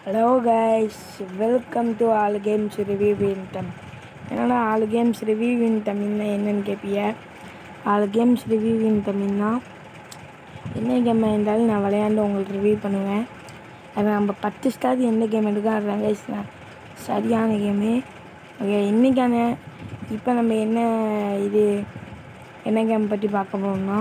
hello guys welcome to all games review வின்டம் என்னடா all games review வின்டம்னா என்னன்னு கேட்பிய ஆல் கேம்ஸ் ரிவ்யூ வின்டம்னா என்ன கேம் இருந்தாலும் நான் விளையாண்டு உங்களுக்கு ரிவ்யூ பண்ணுவேன் அது நம்ம பத்து ஸ்டார் எந்த கேம் எடுக்க கைஸ் நான் சரியான கேமு ஓகே இன்றைக்கான இப்போ நம்ம என்ன இது என்ன கேம் பற்றி பார்க்க போகிறோம்னா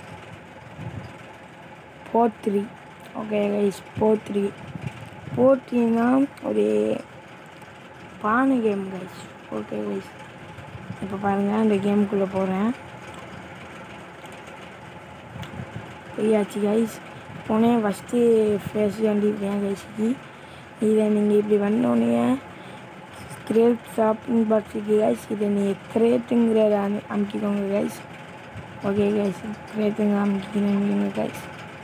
four three okay guys four three போட்டினா ஒரு பானை கேம் கைஸ் ஓகே கைஸ் இப்போ பாருங்கள் அந்த கேமுக்குள்ளே போகிறேன் போயாச்சு கைஸ் போனேன் ஃபஸ்ட்டு ஃபேஸ் வேண்டியிருக்கேன் கைஸுக்கு இதை நீங்கள் இப்படி வந்தோடனே கிரேட் ஷாப்பிங் பாக்ஸுக்கு கைஸ் இதை நீங்கள் கிரேட்டுங்கிற அமுக்கிக்கோங்க கைஸ் ஓகே கைஸ் கிரேட்டுங்க அமுக்கிக்கணும் கைஸ்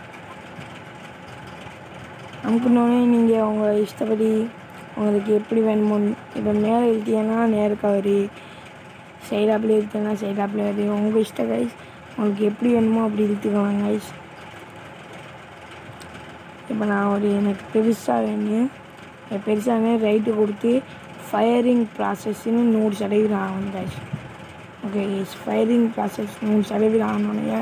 அமுக்கினோடனே நீங்கள் உங்கள் இஷ்டப்படி உங்களுக்கு எப்படி வேணுமோ இப்போ மேலே இழுத்தீங்கன்னா நேருக்கு வரி சைடாப்பில் இழுத்தீங்கன்னா சைடாப்பில் வரி உங்கள் இஷ்ட கைஸ் உங்களுக்கு எப்படி வேணுமோ அப்படி இழுத்துக்கலாம் கைஸ் இப்போ நான் ஒரு எனக்கு பெருசாக வேணும் எனக்கு பெருசாக வேணும் ரைட்டு கொடுத்து ஃபயரிங் ப்ராசஸ்ன்னு நூறு சதவீதம் ஆகணும் guys okay guys firing process நூறு சதவீதம் ஆனோடனே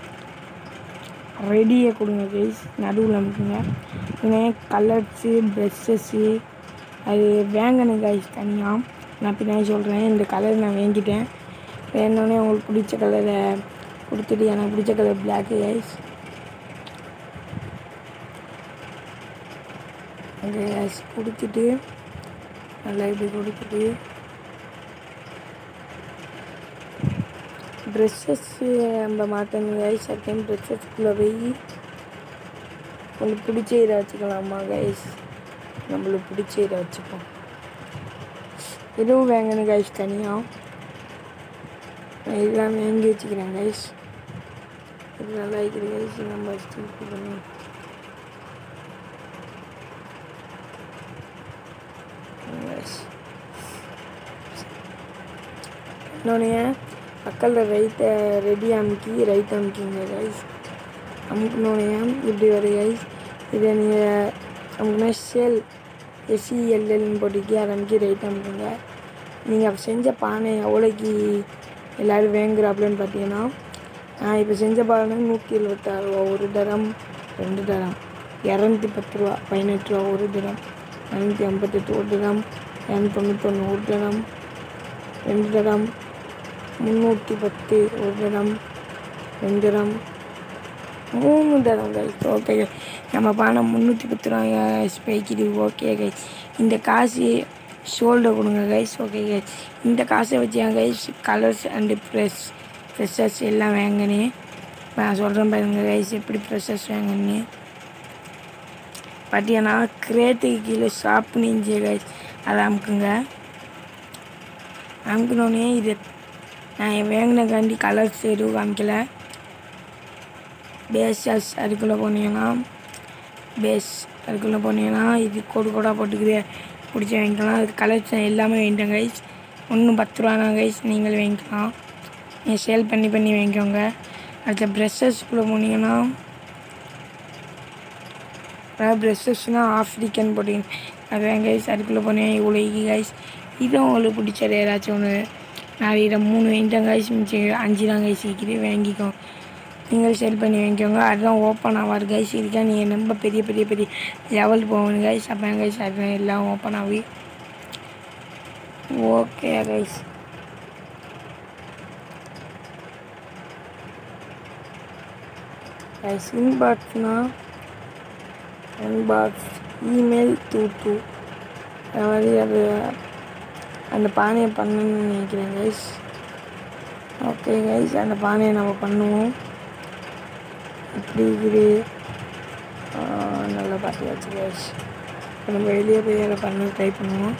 ரெடியை கொடுங்க கைஸ் நடுவில் அமுக்குங்க இன்னே கலர்ஸு ப்ரெஷ்ஷஸ்ஸு அது வேங்கணும் கைஸ் தனியாக நான் பின்னாடி சொல்கிறேன் இந்த கலர் நான் வாங்கிட்டேன் வேணுன்னே உங்களுக்கு பிடிச்ச கலரை கொடுத்துட்டு எனக்கு பிடிச்ச கலர் பிளாக்கு கைஸ் அந்த கைஸ் கொடுத்துட்டு நல்லா இப்படி கொடுத்துட்டு ட்ரெஸ்ஸஸ்ஸு நம்ம மாற்றணும் கைஸ் செகண்ட் ட்ரெஸ்ஸஸ்க்குள்ளே போய் உங்களுக்கு பிடிச்ச இதை வச்சுக்கலாமா கைஸ் நம்மளுக்கு பிடிச்ச இதை வச்சுப்போம் இதுவும் வாங்கணும் கைஸ் தனியாக நான் இதெல்லாம் வாங்கி வச்சுக்கிறேன் கைஸ் இது நல்லா இருக்குது கைஸ் நம்ம வச்சு பண்ணி இன்னொன்று பக்கத்தில் ரைட்டை ரெடி அமுக்கி ரைட் அமுக்கிங்க கைஸ் அமுக்கினோடனே இப்படி ஒரு கைஸ் இதை நீங்கள் அமுக்குனா ஷெல் எஸ்இஎல்எல்னு போட்டுக்கி அதை அமுக்கி ரைட் அமுக்குங்க நீங்கள் செஞ்ச பானை எவ்வளோக்கு எல்லோரும் வேங்குறாப்புலன்னு பார்த்தீங்கன்னா நான் இப்போ செஞ்ச பானை நூற்றி எழுபத்தாறு ரூபா ஒரு தரம் ரெண்டு தரம் இரநூத்தி பத்து ரூபா பதினெட்டு ரூபா ஒரு தரம் ஐநூற்றி ஐம்பத்தெட்டு ஒரு தரம் இரநூத்தி தொண்ணூத்தொன்று ஒரு தரம் ரெண்டு தரம் முந்நூற்றி பத்து ஒரு தரம் ரெண்டு தரம் மூணு தரம் கைஸ் ஓகே கைஸ் நம்ம பணம் முந்நூற்றி பத்து ரூபா ஸ்பைக்குது ஓகே கைஸ் இந்த காசு ஷோல்டர் கொடுங்க கைஸ் ஓகே கைஸ் இந்த காசை வச்சு என் guys colours and brush brushes எல்லாம் வாங்கினேன் இப்போ நான் சொல்கிறேன் பாருங்க கைஸ் எப்படி ப்ரெஷர்ஸ் வாங்கினே பார்த்தீங்கன்னா கிரேட்டுக்கு கீழே ஷாப்புன்னு இருந்துச்சு கைஸ் அதை அமுக்குங்க அமுக்கினோடனே இது நான் வேங்கினக்காண்டி கலர்ஸ் எதுவும் காமிக்கல பேஸஸ் அதுக்குள்ளே போனீங்கன்னா பேஸ் அதுக்குள்ளே போனீங்கன்னா இது கோடு கோடாக போட்டுக்குது பிடிச்சி வாங்கிக்கலாம் அது கலெக்ஷன் எல்லாமே வாங்கிட்டேன் கைஸ் ஒன்றும் பத்து ரூபா தான் கைஸ் நீங்கள் வாங்கிக்கலாம் நீங்கள் சேல் பண்ணி பண்ணி வாங்கிக்கோங்க அடுத்த ப்ரெஷ்ஷஸ்குள்ளே போனீங்கன்னா அதாவது ப்ரெஷ்ஷஸ்னால் ஆஃப்ரிக்கன் போட்டிங்க அது கைஸ் அதுக்குள்ளே போனேன் இவ்வளோ கைஸ் இதுவும் உங்களுக்கு பிடிச்சது ஏதாச்சும் ஒன்று நான் இதை மூணு வாங்கிட்டேன் கைஸ் மிச்சி அஞ்சு தான் கைஸ் விற்கிது வாங்கிக்கோ நீங்கள் செல் பண்ணி வாங்கிக்கோங்க அதுதான் ஓப்பன் ஆகாது கைஸ் இதுக்காக நீங்கள் ரொம்ப பெரிய பெரிய பெரிய லெவல் போகணும் கைஸ் அப்போ கைஸ் அதுதான் எல்லாம் ஓப்பன் ஆகி ஓகே கைஸ் கைஸ் இன்பாக்ஸ்னா இன்பாக்ஸ் இமெயில் டூ டூ அது மாதிரி அது அந்த பானையை பண்ணணும்னு நினைக்கிறேன் கைஸ் ஓகே கைஸ் அந்த பானையை நம்ம பண்ணுவோம் இப்படி இருக்குது நல்லா பார்த்துக்காச்சு கைஸ் இப்போ நம்ம வெளியே போய் அதை பண்ண ட்ரை பண்ணுவோம்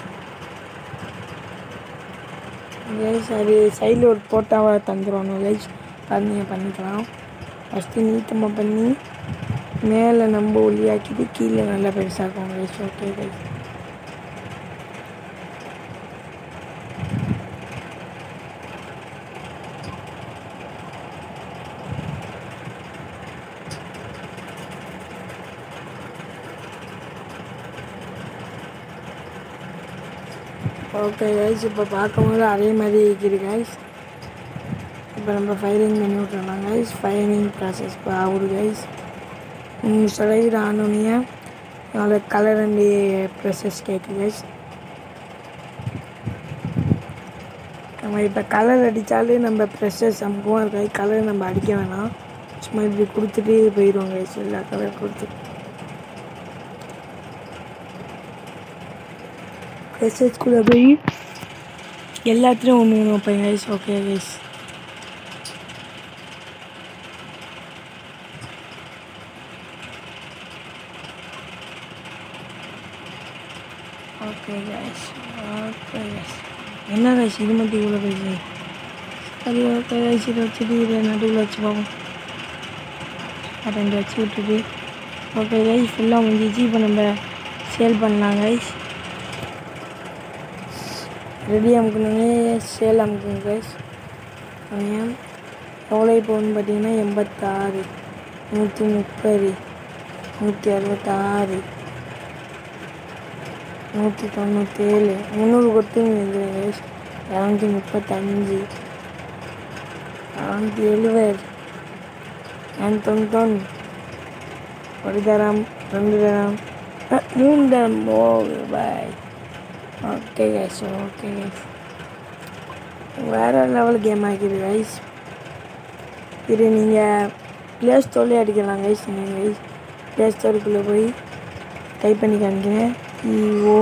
கைஸ் அது சைடில் ஒரு போட்டாவை தந்துடுவாங்க கைஸ் அது நீங்கள் பண்ணிக்கலாம் ஃபஸ்ட்டு நீட்டமாக பண்ணி மேலே நம்ம ஒளியாக்கிட்டு கீழே நல்லா பெருசாக்கும் guys okay guys okay guys இப்போ பார்க்கும்போது அதே மாதிரி இருக்குது கைஸ் இப்போ நம்ம ஃபைரிங் பண்ணி விட்டுறலாம் கைஸ் ஃபைரிங் ப்ராசஸ் இப்போ ஆகுது கைஸ் செலவிட ஆனோடனே அதோட கலர் அண்ட் ப்ராசஸ் கேட்கு கைஸ் நம்ம இப்போ கலர் அடித்தாலே நம்ம ப்ரெஷர்ஸ் அமுக்குவோம் இருக்காது கலர் நம்ம அடிக்க வேணாம் சும்மா இப்படி கொடுத்துட்டு போயிடுவோம் கைஸ் எல்லா கலர் கொடுத்துட்டு ப்ரெஷர்ஸ்குள்ளே போய் எல்லாத்துலேயும் ஒன்று ஒன்று வைப்பேன் guys okay guys okay guys okay guys என்ன கைஸ் இது மட்டும் இவ்வளோ பேசு சரி ஓகே கைஸ் இதை வச்சுட்டு இதை நடுவில் வச்சு பார்ப்போம் அதை ரெண்டு வச்சு விட்டுட்டு ஓகே கைஸ் ஃபுல்லாக முடிஞ்சிச்சு இப்போ நம்ம சேல் பண்ணலாம் கைஸ் ரெடி அமுக்கணுன்னே சேல் அமுக்குங்க கைஸ் ஏன் எவ்வளோ இப்போ வந்து பார்த்தீங்கன்னா எண்பத்தாறு நூற்றி முப்பது நூற்றி அறுபத்தாறு நூற்றி தொண்ணூற்றேழு முந்நூறு கொத்து கைஸ் இரநூத்தி முப்பத்தஞ்சு இரநூத்தி எழுபது இரநூத்தொண்ணூத்தொன்று ஒரு தரம் ரெண்டு தரம் அஹ், மூணு தரம் oh boy okay guys okay guys வேறு லெவல் கேம் ஆக்கிது கைஸ் இது நீங்கள் ப்ளே ஸ்டோர்லேயே அடிக்கலாம் கைஸ் நீங்கள் கைஸ் ப்ளே ஸ்டோருக்குள்ளே போய் டைப் பண்ணி காமிக்கிறேன் இஓ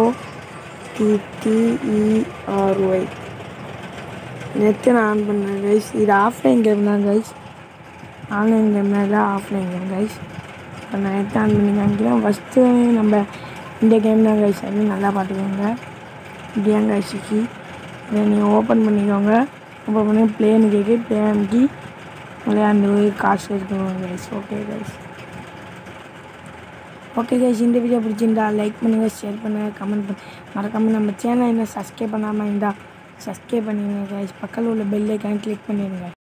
டிடிஇஆர்ஒய் நெட்டு நான் ஆன் பண்ணேன் கைஸ் இது ஆஃப்லைன் கேம் தான் கைஸ் ஆன்லைன் கேம்லாம் இல்லை ஆஃப்லைன் கேம் கைஸ் இப்போ நான் நெட் ஆன் பண்ணி காமிக்கிறேன் ஃபஸ்ட்டு நம்ம இந்த கேம் தான் கைஸ் அது நல்லா பார்த்துக்கோங்க இப்படியாங்க கைஸுக்கு இதை நீங்கள் ஓப்பன் பண்ணிக்கோங்க ஓப்பன் பண்ணி பிளேன்னு கேட்கு ப்ளே அமைக்கி விளையாண்டு காசு எடுத்துக்கோங்க guys okay guys okay guys இந்த வீடியோ பிடிச்சிருந்தா லைக் பண்ணுங்கள் ஷேர் பண்ணுங்கள் கமெண்ட் பண்ணு மறக்காமல் நம்ம சேனலை இன்னும் சப்ஸ்கிரைப் பண்ணாமல் இருந்தால் சப்ஸ்கிரைப் பண்ணிடுங்க கைஸ் பக்கத்தில் உள்ள பெல் ஐக்கான் கிளிக் பண்ணிடுங்க